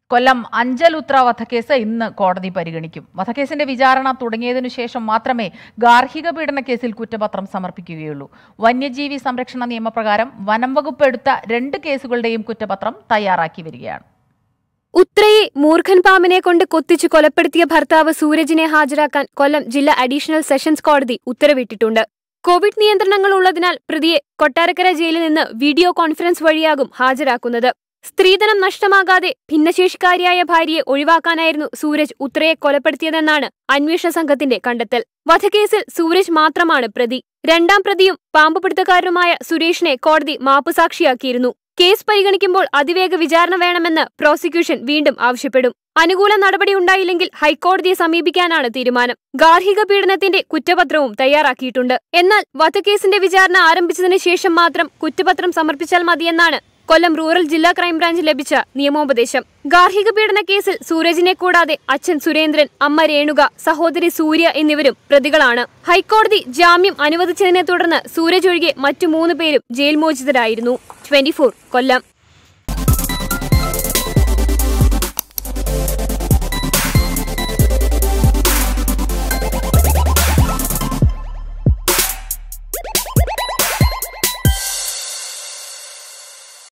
കൊല്ലം അഞ്ചൽ ഉത്ര വധക്കേസ് ഇന്ന് കോടതി പരിഗണിക്കും വധക്കേസിന്റെ വിചാരണ തുടങ്ങിയതിനു ശേഷം മാത്രമേ ഗാർഹിക പീഡന കേസിൽ കുറ്റപത്രം സമർപ്പിക്കുകയുള്ളൂ വന്യജീവി സംരക്ഷണ നിയമപ്രകാരം വനം വകുപ്പ് എടുത്ത രണ്ട് കേസുകളുടെയും കുറ്റപത്രം തയ്യാറാക്കി വരികയാണ് ഉത്രയെ മൂർഖൻ പാമ്പിനെ കൊണ്ട് കൊത്തിച്ചു കൊലപ്പെടുത്തിയ ഭർത്താവ് സൂരജിനെ ഹാജരാക്കാൻ കൊല്ലം ജില്ലാ അഡീഷണൽ സെഷൻസ് കോടതി ഉത്തരവിട്ടിട്ടുണ്ട് കോവിഡ് നിയന്ത്രണങ്ങൾ ഉള്ളതിനാൽ പ്രതിയെ കൊട്ടാരക്കര ജയിലിൽ നിന്ന് വീഡിയോ കോൺഫറൻസ് വഴിയാകും ഹാജരാക്കുന്നത് സ്ത്രീധനം നഷ്ടമാകാതെ ഭിന്നശേഷിക്കാരിയായ ഭാര്യയെ ഒഴിവാക്കാനായിരുന്നു സൂരജ് ഉത്രയെ കൊലപ്പെടുത്തിയതെന്നാണ് അന്വേഷണ സംഘത്തിന്റെ കണ്ടെത്തൽ വധക്കേസിൽ സൂരജ് മാത്രമാണ് പ്രതി രണ്ടാം പ്രതിയും പാമ്പുപിടുത്തക്കാരനുമായ സുരേഷിനെ കോടതി മാപ്പുസാക്ഷിയാക്കിയിരുന്നു കേസ് പരിഗണിക്കുമ്പോൾ അതിവേഗ വിചാരണ വേണമെന്ന് പ്രോസിക്യൂഷൻ വീണ്ടും ആവശ്യപ്പെടും അനുകൂല നടപടി ഉണ്ടായില്ലെങ്കിൽ ഹൈക്കോടതിയെ സമീപിക്കാനാണ് തീരുമാനം ഗാർഹിക പീഡനത്തിന്റെ കുറ്റപത്രവും തയ്യാറാക്കിയിട്ടുണ്ട് എന്നാൽ വധക്കേസിന്റെ വിചാരണ ആരംഭിച്ചതിന് ശേഷം മാത്രം കുറ്റപത്രം സമർപ്പിച്ചാൽ മതിയെന്നാണ് കൊല്ലം റൂറൽ ജില്ലാ ക്രൈംബ്രാഞ്ച് ലഭിച്ച നിയമോപദേശം ഗാർഹിക പീഡന കേസിൽ സൂരജിനെ കൂടാതെ അച്ഛൻ സുരേന്ദ്രൻ അമ്മ രേണുക സഹോദരി സൂര്യ എന്നിവരും പ്രതികളാണ് ഹൈക്കോടതി ജാമ്യം അനുവദിച്ചതിനെ തുടർന്ന് സൂരജ് ഒഴികെ മറ്റു മൂന്ന് പേരും ജയിൽ മോചിതരായിരുന്നു ട്വന്റി കൊല്ലം